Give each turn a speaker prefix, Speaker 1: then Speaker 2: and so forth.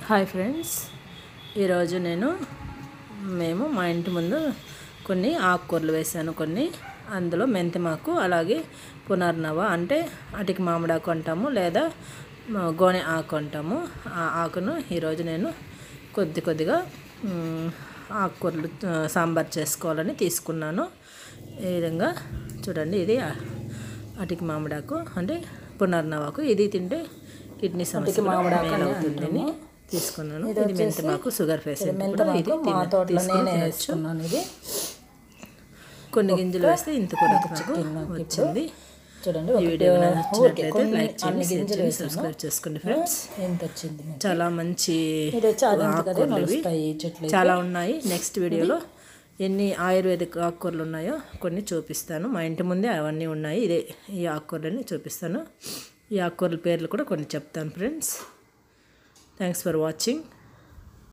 Speaker 1: Hi friends ఈరోజు నేను మేము మా ఇంటి ముందు కొన్ని ఆకుకూరలు వేసాను కొన్ని అందులో మెంతిమాకు అలాగే పునర్నవ అంటే అటికి మామిడాకు అంటాము లేదా మ- గోనె ఆకు అంటాము ఆ ఆకును ఈరోజు నేను కొద్ది కొద్దిగా మ్, ఆకుకూరలు ఆ, సాంబార్ చేసుకోవాలని తీసుకున్నాను ఈ విధంగా చూడండి ఇది ఆ- అటికి మామిడాకు అంటే పునర్నవాకు ఇది తింటే కిడ్నీ సమస్య అవుతుందని తీసుకున్నాను ఇది మెంతమాకు షుగర్ పేషెంట్ కూడా ఇది
Speaker 2: మా
Speaker 1: తిన-
Speaker 2: తోటలో
Speaker 1: తీసుకొని
Speaker 2: నేనే
Speaker 1: తినొచ్చు
Speaker 2: వేసుకున్నాను ఇది
Speaker 1: కొన్ని గింజలు వేస్తే ఇంత కూడా నాకు వచ్చింది
Speaker 2: చూడండి
Speaker 1: ఈ
Speaker 2: ఒక
Speaker 1: వీడియో
Speaker 2: ఊరికే
Speaker 1: నచ్చినట్లయితే
Speaker 2: కొన్ని
Speaker 1: లైక్ చేయండి
Speaker 2: అన్ని
Speaker 1: షేర్
Speaker 2: గింజలు
Speaker 1: చేయండి
Speaker 2: వేసాను
Speaker 1: సబ్స్క్రైబ్ చేసుకోండి ఫ్రెండ్స్
Speaker 2: ఎంత వచ్చింది మీకు?
Speaker 1: చాలా మంచి
Speaker 2: ఇది వచ్చి అదంత కదే
Speaker 1: ఆకుకూరలు ఇవి.
Speaker 2: నడుస్తాయి ఈ చెట్లు
Speaker 1: చాలా ఉన్నాయి నెక్స్ట్ వీడియోలో ఎన్ని ఆయుర్వేదిక్ ఆకుకూరలు ఉన్నాయో కొన్ని చూపిస్తాను మా ఇంటి ముందే అవన్నీ ఉన్నాయి ఇదే ఈ ఆకుకూరలని చూపిస్తాను ఈ ఆకుకూరల పేర్లు కూడా కొన్ని చెప్తాను ఫ్రెండ్స్ థ్యాంక్స్ ఫర్ వాచింగ్